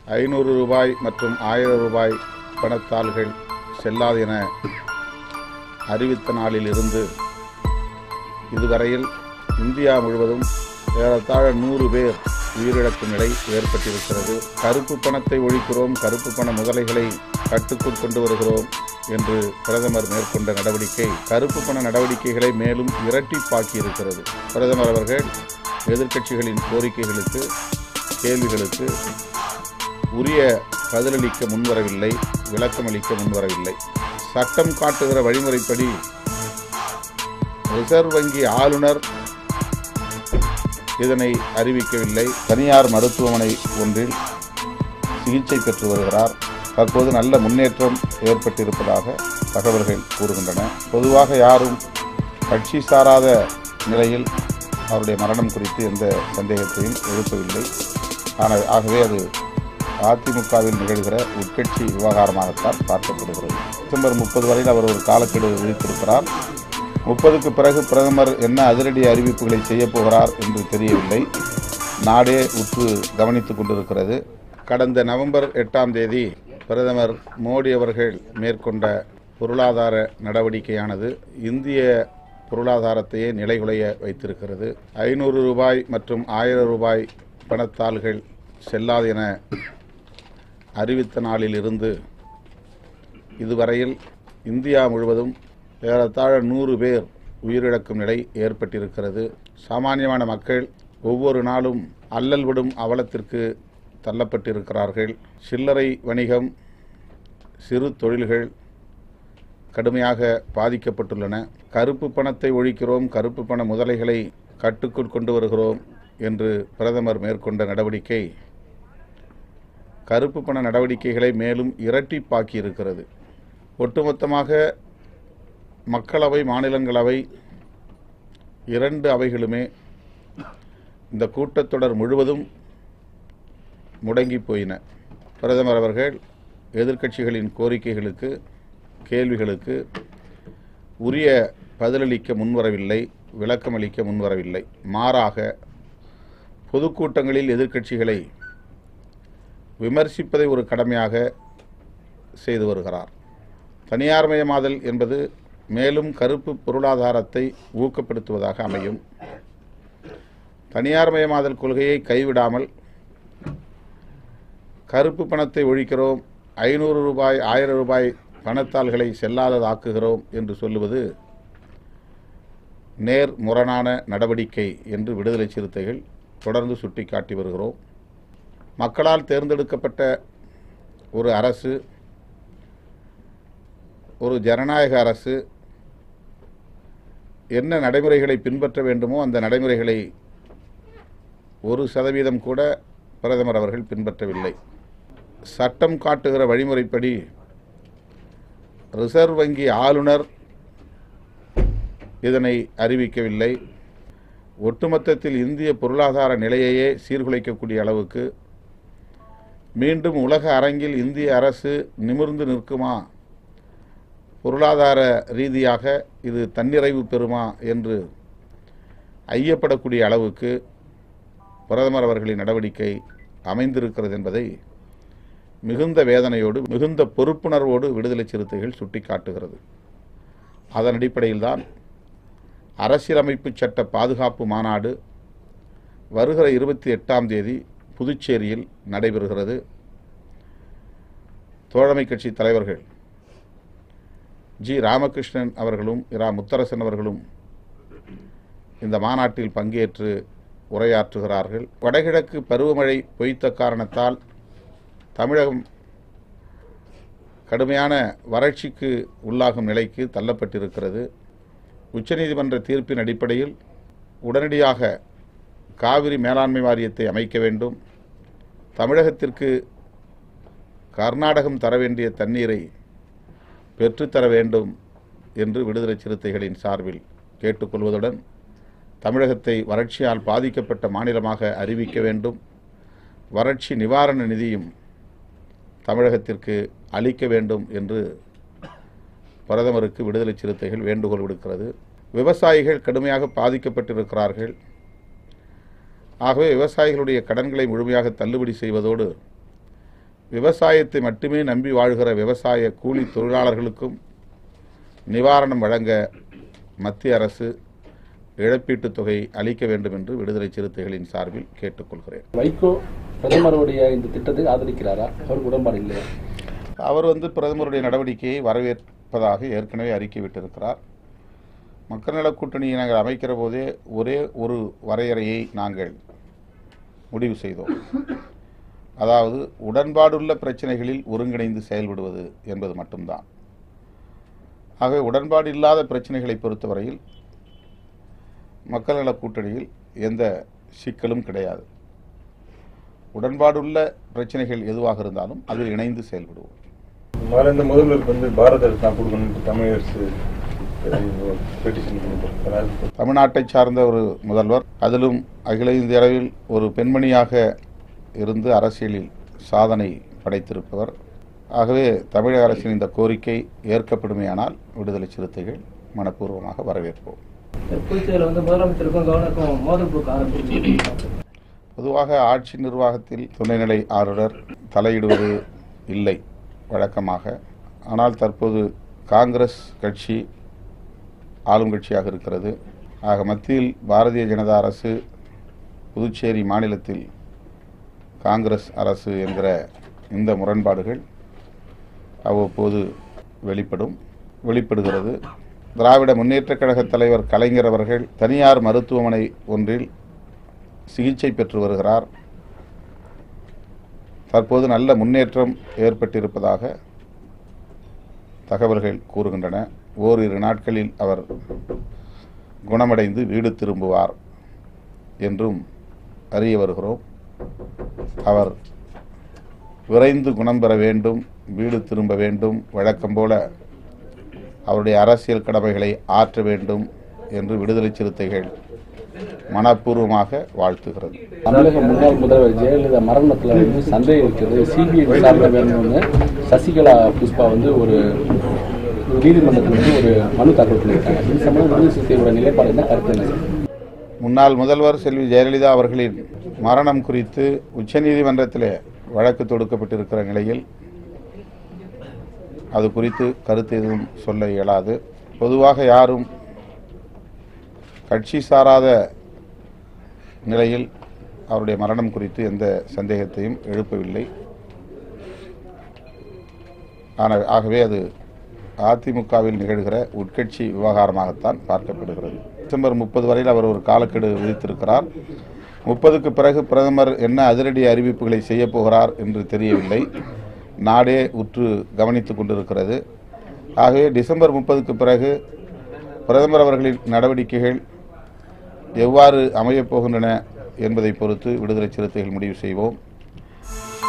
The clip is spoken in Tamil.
ஐநூறு ரூபாய் மற்றும் ஆயிரம் ரூபாய் பணத்தாள்கள் செல்லாது என அறிவித்த நாளில் இருந்து இதுவரையில் இந்தியா முழுவதும் ஏறத்தாழ நூறு பேர் உயிரிழக்கும் நிலை ஏற்பட்டிருக்கிறது கருப்பு பணத்தை ஒழிக்கிறோம் கருப்பு பண முதலைகளை கட்டுக்குள் கொண்டு வருகிறோம் என்று பிரதமர் மேற்கொண்ட நடவடிக்கை கருப்பு பண நடவடிக்கைகளை மேலும் இரட்டிப்பாக்கி இருக்கிறது பிரதமர் அவர்கள் எதிர்க்கட்சிகளின் கோரிக்கைகளுக்கு கேள்விகளுக்கு உரிய பதிலளிக்க முன்வரவில்லை விளக்கமளிக்க முன்வரவில்லை சட்டம் காட்டுகிற வழிமுறைப்படி ரிசர்வ் வங்கி ஆளுநர் இதனை அறிவிக்கவில்லை தனியார் மருத்துவமனை ஒன்றில் சிகிச்சை பெற்று வருகிறார் தற்போது நல்ல முன்னேற்றம் ஏற்பட்டிருப்பதாக தகவல்கள் கூறுகின்றன பொதுவாக யாரும் கட்சி சாராத நிலையில் அவருடைய மரணம் குறித்து எந்த சந்தேகத்தையும் எழுப்பவில்லை ஆனால் ஆகவே அது அதிமுகவில் நிகழ்கிற உட்கட்சி விவகாரமாகத்தான் பார்க்கப்படுகிறது டிசம்பர் முப்பது வரையில் அவர் ஒரு காலக்கெடு விதித்திருக்கிறார் முப்பதுக்கு பிறகு பிரதமர் என்ன அதிரடி அறிவிப்புகளை செய்யப் போகிறார் என்று தெரியவில்லை நாடே உற்று கவனித்துக் கொண்டிருக்கிறது கடந்த நவம்பர் எட்டாம் தேதி பிரதமர் மோடி அவர்கள் மேற்கொண்ட பொருளாதார நடவடிக்கையானது இந்திய பொருளாதாரத்தையே நிலைகுலைய வைத்திருக்கிறது ஐநூறு ரூபாய் மற்றும் ஆயிரம் ரூபாய் பணத்தாள்கள் செல்லாது என அறிவித்த நாளில் இருந்து இதுவரையில் இந்தியா முழுவதும் ஏறத்தாழ நூறு பேர் உயிரிழக்கும் நிலை ஏற்பட்டிருக்கிறது சாமானியமான மக்கள் ஒவ்வொரு நாளும் அல்லல் விடும் அவலத்திற்கு தள்ளப்பட்டிருக்கிறார்கள் சில்லறை வணிகம் சிறு தொழில்கள் கடுமையாக பாதிக்கப்பட்டுள்ளன கருப்பு பணத்தை ஒழிக்கிறோம் கருப்பு பண முதலைகளை கட்டுக்குள் கொண்டு வருகிறோம் என்று பிரதமர் மேற்கொண்ட நடவடிக்கை கருப்பு பண நடவடிக்கைகளை மேலும் இரட்டிப்பாக்கி இருக்கிறது ஒட்டுமொத்தமாக மக்களவை மாநிலங்களவை இரண்டு அவைகளுமே இந்த கூட்டத்தொடர் முழுவதும் முடங்கி போயின பிரதமர் அவர்கள் எதிர்க்கட்சிகளின் கோரிக்கைகளுக்கு கேள்விகளுக்கு உரிய பதிலளிக்க முன்வரவில்லை விளக்கமளிக்க முன்வரவில்லை மாறாக பொதுக்கூட்டங்களில் எதிர்க்கட்சிகளை விமர்சிப்பதை ஒரு கடமையாக செய்து வருகிறார் தனியார்மயமாதல் என்பது மேலும் கருப்பு பொருளாதாரத்தை ஊக்கப்படுத்துவதாக அமையும் தனியார்மயமாதல் கொள்கையை கைவிடாமல் கருப்பு பணத்தை ஒழிக்கிறோம் ஐநூறு ரூபாய் ஆயிரம் ரூபாய் பணத்தாள்களை செல்லாததாக்குகிறோம் என்று சொல்லுவது நேர் முரணான நடவடிக்கை என்று விடுதலை சிறுத்தைகள் தொடர்ந்து சுட்டிக்காட்டி வருகிறோம் மக்களால் தேர்ந்தெடுக்கப்பட்ட ஒரு அரசு ஒரு ஜனநாயக அரசு என்ன நடைமுறைகளை பின்பற்ற வேண்டுமோ அந்த நடைமுறைகளை ஒரு சதவீதம் கூட பிரதமர் அவர்கள் பின்பற்றவில்லை சட்டம் காட்டுகிற வழிமுறைப்படி ரிசர்வ் வங்கி ஆளுநர் இதனை அறிவிக்கவில்லை ஒட்டுமொத்தத்தில் இந்திய பொருளாதார நிலையையே சீர்குலைக்கக்கூடிய அளவுக்கு மீண்டும் உலக அரங்கில் இந்திய அரசு நிமிர்ந்து நிற்குமா பொருளாதார ரீதியாக இது தன்னிறைவு பெறுமா என்று ஐயப்படக்கூடிய அளவுக்கு பிரதமர் அவர்களின் நடவடிக்கை அமைந்திருக்கிறது என்பதை மிகுந்த வேதனையோடு மிகுந்த பொறுப்புணர்வோடு விடுதலை சிறுத்தைகள் சுட்டிக்காட்டுகிறது அதன் அடிப்படையில்தான் அரசியலமைப்பு சட்ட பாதுகாப்பு மாநாடு வருகிற இருபத்தி எட்டாம் தேதி புதுச்சேரியில் நடைபெறுகிறது தோழமை கட்சி தலைவர்கள் ஜி ராமகிருஷ்ணன் அவர்களும் இரா முத்தரசன் அவர்களும் இந்த மாநாட்டில் பங்கேற்று உரையாற்றுகிறார்கள் வடகிழக்கு பருவமழை பொய்த்த காரணத்தால் தமிழகம் கடுமையான வறட்சிக்கு உள்ளாகும் நிலைக்கு தள்ளப்பட்டிருக்கிறது உச்சநீதிமன்ற தீர்ப்பின் அடிப்படையில் உடனடியாக காவிரி மேலாண்மை வாரியத்தை அமைக்க வேண்டும் தமிழகத்திற்கு கர்நாடகம் தர வேண்டிய தண்ணீரை பெற்றுத்தர வேண்டும் என்று விடுதலை சிறுத்தைகளின் சார்பில் கேட்டுக்கொள்வதுடன் தமிழகத்தை வறட்சியால் பாதிக்கப்பட்ட மாநிலமாக அறிவிக்க வேண்டும் வறட்சி நிவாரண நிதியும் தமிழகத்திற்கு அளிக்க வேண்டும் என்று பிரதமருக்கு விடுதலை சிறுத்தைகள் வேண்டுகோள் விடுக்கிறது விவசாயிகள் கடுமையாக பாதிக்கப்பட்டிருக்கிறார்கள் ஆகவே விவசாயிகளுடைய கடன்களை முழுமையாக தள்ளுபடி செய்வதோடு விவசாயத்தை மட்டுமே நம்பி வாழ்கிற விவசாய கூலி தொழிலாளர்களுக்கும் நிவாரணம் வழங்க மத்திய அரசு இழப்பீட்டுத் தொகை அளிக்க வேண்டும் என்று விடுதலை சிறுத்தைகளின் சார்பில் கேட்டுக்கொள்கிறேன் வைகோ பிரதமருடைய இந்த திட்டத்தை ஆதரிக்கிறாரா அவருக்கு உடன்பாடு இல்லையா அவர் வந்து பிரதமருடைய நடவடிக்கையை வரவேற்பதாக ஏற்கனவே அறிக்கை விட்டிருக்கிறார் மக்கள் நலக் கூட்டணியை நாங்கள் அமைக்கிற போதே ஒரே ஒரு வரையறையை நாங்கள் முடிவு செய்தோம் அதாவது உடன்பாடுள்ள பிரச்சனைகளில் ஒருங்கிணைந்து செயல்படுவது என்பது மட்டும்தான் ஆகவே உடன்பாடு இல்லாத பிரச்சனைகளை பொறுத்தவரையில் மக்கள் நலக் கூட்டணியில் எந்த சிக்கலும் கிடையாது உடன்பாடுள்ள பிரச்சனைகள் எதுவாக இருந்தாலும் அதில் இணைந்து செயல்படுவோம் மறைந்த முதல்வருக்கு வந்து பாரத ரத்னா கொடுக்கணும்னு தமிழக அரசு பெட்டிஷன் பண்ணிட்டு தமிழ்நாட்டை சார்ந்த ஒரு முதல்வர் அதிலும் அகில இந்திய அளவில் ஒரு பெண்மணியாக இருந்து அரசியலில் சாதனை படைத்திருப்பவர் ஆகவே தமிழக அரசின் இந்த கோரிக்கை ஏற்கப்படுமேயானால் விடுதலை சிறுத்தைகள் மனப்பூர்வமாக வரவேற்போம் புதுச்சேரியில் வந்து முதலமைச்சருக்கும் கவர்னருக்கும் மோதல் போக்கு ஆரம்பிச்சிருக்கு பொதுவாக ஆட்சி நிர்வாகத்தில் துணைநிலை ஆளுநர் தலையிடுவது இல்லை வழக்கமாக ஆனால் தற்போது காங்கிரஸ் கட்சி ஆளும் கட்சியாக இருக்கிறது ஆக மத்தியில் பாரதிய ஜனதா அரசு புதுச்சேரி மாநிலத்தில் காங்கிரஸ் அரசு என்கிற இந்த முரண்பாடுகள் அவ்வப்போது வெளிப்படும் வெளிப்படுகிறது திராவிட முன்னேற்றக் கழக தலைவர் கலைஞர் அவர்கள் தனியார் மருத்துவமனை ஒன்றில் சிகிச்சை பெற்று வருகிறார் தற்போது நல்ல முன்னேற்றம் ஏற்பட்டிருப்பதாக தகவல்கள் கூறுகின்றன ஓரிரு நாட்களில் அவர் குணமடைந்து வீடு திரும்புவார் என்றும் அறிய வருகிறோம் அவர் விரைந்து குணம் பெற வேண்டும் வீடு திரும்ப வேண்டும் வழக்கம் போல அவருடைய அரசியல் கடமைகளை ஆற்ற வேண்டும் என்று விடுதலை சிறுத்தைகள் மனப்பூர்வமாக வாழ்த்துகிறது தமிழக முன்னாள் முதல்வர் ஜெயலலிதா மரணத்துல வந்து சந்தேகம் இருக்கிறது சிபிஐ விசாரணை வேணும்னு சசிகலா புஷ்பா வந்து ஒரு ஒரு நீதிமன்றத்தில் வந்து ஒரு மனு தாக்கல் பண்ணியிருக்காங்க இது சம்பந்தம் விடுதலை சிறுத்தையோட நிலைப்பாடு என்ன கருத்து என்ன சார்? முன்னாள் முதல்வர் செல்வி ஜெயலலிதா அவர்களின் மரணம் குறித்து உச்சநீதிமன்றத்திலே வழக்கு தொடுக்கப்பட்டிருக்கிற நிலையில் அது குறித்து கருத்து எதுவும் சொல்ல இயலாது பொதுவாக யாரும் கட்சி சாராத நிலையில் அவருடைய மரணம் குறித்து எந்த சந்தேகத்தையும் எழுப்பவில்லை ஆனால் ஆகவே அது அதிமுகவில் நிகழ்கிற உட்கட்சி விவகாரமாகத்தான் பார்க்கப்படுகிறது டிசம்பர் முப்பது வரையில் அவர் ஒரு காலக்கெடு விதித்திருக்கிறார் முப்பதுக்கு பிறகு பிரதமர் என்ன அதிரடி அறிவிப்புகளை செய்யப் போகிறார் என்று தெரியவில்லை நாடே உற்று கவனித்துக் கொண்டிருக்கிறது ஆகவே டிசம்பர் முப்பதுக்கு பிறகு பிரதமர் அவர்களின் நடவடிக்கைகள் எவ்வாறு அமையப் போகின்றன என்பதை பொறுத்து விடுதலை சிறுத்தைகள் முடிவு செய்வோம்